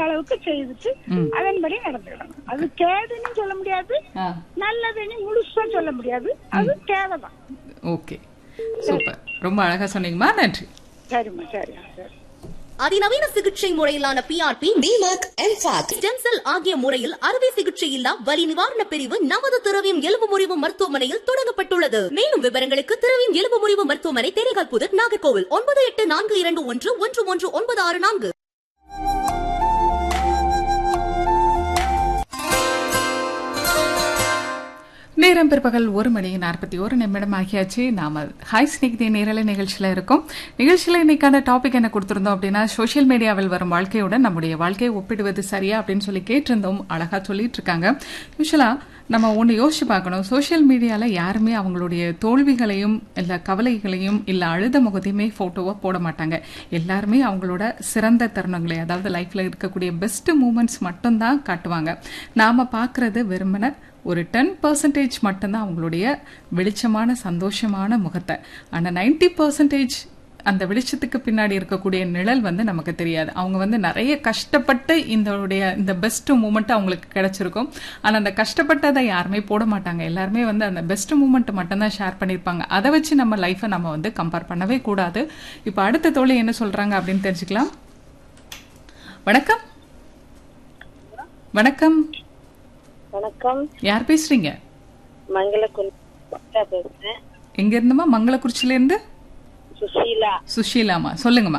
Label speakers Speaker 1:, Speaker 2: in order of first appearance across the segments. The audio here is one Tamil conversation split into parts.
Speaker 1: அளவுக்கு செய்துட்டு அதன்படி நடந்துக்கிடணும் அது கேடுன்னு சொல்ல முடியாது
Speaker 2: ஆ
Speaker 1: நல்லதுன்னு முழுசா சொல்ல முடியாது அது தேவைதான்
Speaker 2: ஓகே சூப்பர் ரொம்ப அழகா சொன்னீங்கம்மா நன்றி
Speaker 1: சரிம்மா சரிம்மா சரி
Speaker 3: அதிநவீன சிகிச்சை முறையிலான பிஆர்பி டிமாக் எம்பாக் ஸ்டெம் செல் ஆகிய முறையில் அறுவை சிகிச்சை இல்லா வலி நிவாரண பிரிவு நமது திரவியம் எலும்பு முறிவு மருத்துவமனையில் தொடங்கப்பட்டுள்ளது மேலும் விவரங்களுக்கு திரவியம் எலும்பு முறிவு மருத்துவமனை தேரைகால் புதர் நாகர்கோவில் ஒன்பது எட்டு நான்கு இரண்டு ஒன்று ஒன்று ஒன்று ஒன்பது ஆறு நான்கு
Speaker 2: நேரம் பிற்பகல் ஒரு மணி நாற்பத்தி ஒரு நிமிடம் ஆகியாச்சு நாம ஹாய் ஸ்னிக்தி நேரலை நிகழ்ச்சியில இருக்கோம் நிகழ்ச்சியில இன்னைக்கான டாபிக் என்ன கொடுத்திருந்தோம் அப்படின்னா சோஷியல் மீடியாவில் வரும் வாழ்க்கையுடன் நம்முடைய வாழ்க்கையை ஒப்பிடுவது சரியா அப்படின்னு சொல்லி கேட்டிருந்தோம் அழகா சொல்லிட்டு இருக்காங்க யூஸ்வலா நம்ம ஒன்று யோசிச்சு பார்க்கணும் சோஷியல் மீடியால யாருமே அவங்களுடைய தோல்விகளையும் இல்ல கவலைகளையும் இல்ல அழுத முகத்தையுமே போட்டோவா போட மாட்டாங்க எல்லாருமே அவங்களோட சிறந்த தருணங்களை அதாவது லைஃப்ல இருக்கக்கூடிய பெஸ்ட் மூமெண்ட்ஸ் மட்டும்தான் காட்டுவாங்க நாம பார்க்கறது வெறுமன ஒரு டென் பர்சன்டேஜ் மட்டும்தான் அவங்களுடைய வெளிச்சமான சந்தோஷமான முகத்தை ஆனால் நைன்டி பர்சன்டேஜ் அந்த வெளிச்சத்துக்கு பின்னாடி இருக்கக்கூடிய நிழல் வந்து நமக்கு தெரியாது அவங்க வந்து நிறைய கஷ்டப்பட்டு இந்த இந்த பெஸ்ட் மூமெண்ட் அவங்களுக்கு கிடைச்சிருக்கும் ஆனால் அந்த கஷ்டப்பட்டதை யாருமே போட மாட்டாங்க எல்லாருமே வந்து அந்த பெஸ்ட் மூமெண்ட் மட்டும்தான் ஷேர் பண்ணியிருப்பாங்க அதை வச்சு நம்ம லைஃப்பை நம்ம வந்து கம்பேர் பண்ணவே கூடாது இப்போ அடுத்த தோழி என்ன சொல்றாங்க அப்படின்னு தெரிஞ்சுக்கலாம் வணக்கம் வணக்கம்
Speaker 4: வணக்கம்
Speaker 2: யார் பேசுறீங்க
Speaker 4: மங்களக்குள்ள பேசுறேன்
Speaker 2: எங்க இருந்துமா மங்களக்குறிச்சில இருந்து
Speaker 4: சுஷீலா
Speaker 2: சுஷீலாமா சொல்லுங்கம்மா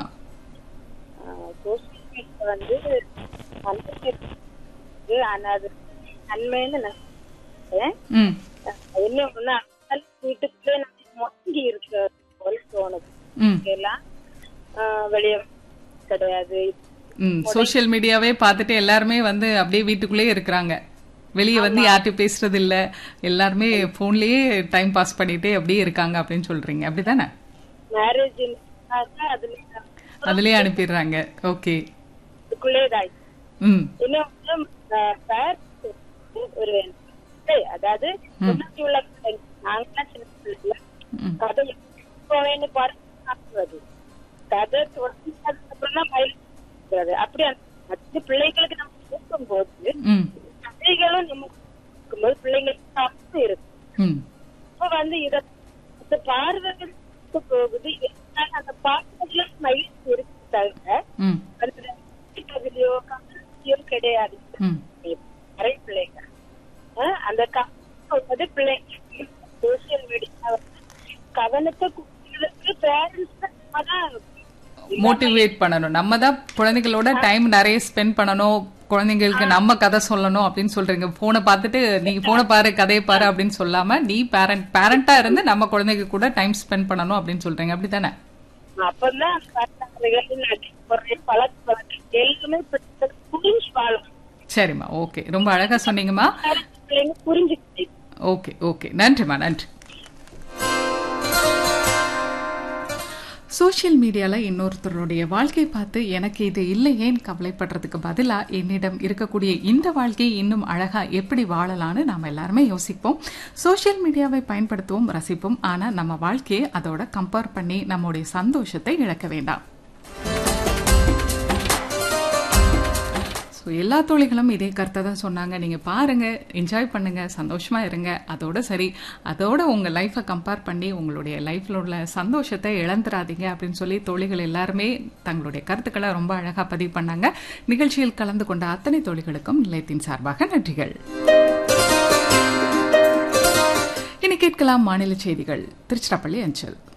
Speaker 4: சோசியல் மீடியா வந்து நல்லது இருக்கு. ஆனா அது நன்மைன்னு நான் நினைக்கிறேன்.
Speaker 2: ம்
Speaker 4: என்ன ஒண்ணு அதனால வீட்டுக்குள்ளே நம்ம முடங்கி இருக்க போல தோணுது
Speaker 2: ம்
Speaker 4: எல்லாம் வெளியே கிடையாது
Speaker 2: ம் சோஷியல் மீடியாவே பார்த்துட்டு எல்லாருமே வந்து அப்படியே வீட்டுக்குள்ளேயே இருக்கிறாங்க வெளியே வந்து யார்கிட்டயும் பேசுறது இல்ல எல்லாருமே போன்லயே டைம் பாஸ் பண்ணிட்டே அப்படியே இருக்காங்க அப்படின்னு சொல்றீங்க அப்படிதானே
Speaker 4: மேரேஜ் அதுல
Speaker 2: அதுலயே அனுப்பிடுறாங்க ஓகே
Speaker 4: இதுக்குள்ளே இதாயிடுச்சு
Speaker 2: ம்
Speaker 4: இன்னும் parents ஒரு ஏய், அதாவது முன்னாடி உள்ள பிள்ளைங்க, நாங்கெல்லாம் சின்ன பிள்ளைல
Speaker 2: ம்.
Speaker 4: கதை போவேன்னு பார்த்து கதை தொடர்ந்து அப்புறம் தான் பயிர் அப்படி அந்த மற்ற பிள்ளைங்களுக்கு நம்ம கொடுக்கும் போது
Speaker 2: ம்
Speaker 4: கதைகளும் நம்ம கொடுக்கும்போது பிள்ளைங்களுக்கு அர்த்தம் இருக்கு
Speaker 2: ம்
Speaker 4: இப்ப வந்து இத இந்த பார்வைகள் போகுது இருந்தாலும் அந்த பார்வையில மகிழ்ச்சி இருக்கு தவிர
Speaker 2: ம்
Speaker 4: அந்த பகுதியோ கவனத்தையோ கிடையாது
Speaker 2: ம்
Speaker 4: நிறைய பிள்ளைங்க ஆஹ் அந்த கவனம் பிள்ளைங்க சோசியல் மீடியா கவனத்தை குழந்தைகளுக்கு பேரண்ட்ஸ் தான்
Speaker 2: மோட்டிவேட் பண்ணணும் நம்ம தான் குழந்தைகளோட டைம் நிறைய ஸ்பெண்ட் பண்ணணும் குழந்தைங்களுக்கு நம்ம கதை சொல்லணும் அப்படின்னு சொல்றீங்க போனை பார்த்துட்டு நீ போனை பாரு கதையை பாரு அப்படின்னு சொல்லாம நீ பேரண்ட் பேரண்டா இருந்து நம்ம குழந்தைங்க கூட டைம் ஸ்பெண்ட் பண்ணணும் அப்படின்னு சொல்றீங்க அப்படித்தானே
Speaker 4: அப்பதான் பழக்கவழக்கங்கள், நடைமுறை, பழக்க வழக்கம் எல்லாமே பிள்ளைங்க புரிஞ்சு வாழும்
Speaker 2: சரிம்மா ஓகே ரொம்ப அழகா சொன்னீங்கம்மா
Speaker 4: பிள்ளைங்க புரிஞ்சுக்கிட்டு
Speaker 2: ஓகே ஓகே நன்றிம்மா நன்றி சோஷியல் மீடியாவில் இன்னொருத்தருடைய வாழ்க்கை பார்த்து எனக்கு இது இல்லை ஏன் கவலைப்படுறதுக்கு பதிலாக என்னிடம் இருக்கக்கூடிய இந்த வாழ்க்கை இன்னும் அழகா எப்படி வாழலாம்னு நாம் எல்லாருமே யோசிப்போம் சோஷியல் மீடியாவை பயன்படுத்துவோம் ரசிப்போம் ஆனால் நம்ம வாழ்க்கையை அதோட கம்பேர் பண்ணி நம்முடைய சந்தோஷத்தை இழக்க வேண்டாம் ஸோ எல்லா தோழிகளும் இதே கருத்தை தான் சொன்னாங்க நீங்கள் பாருங்கள் என்ஜாய் பண்ணுங்கள் சந்தோஷமாக இருங்க அதோட சரி அதோட உங்கள் லைஃப்பை கம்பேர் பண்ணி உங்களுடைய லைஃப்பில் உள்ள சந்தோஷத்தை இழந்துடாதீங்க அப்படின்னு சொல்லி தோழிகள் எல்லாருமே தங்களுடைய கருத்துக்களை ரொம்ப அழகாக பதிவு பண்ணாங்க நிகழ்ச்சியில் கலந்து கொண்ட அத்தனை தோழிகளுக்கும் நிலையத்தின் சார்பாக நன்றிகள் இனி கேட்கலாம் மாநில செய்திகள் திருச்சிராப்பள்ளி அஞ்சல்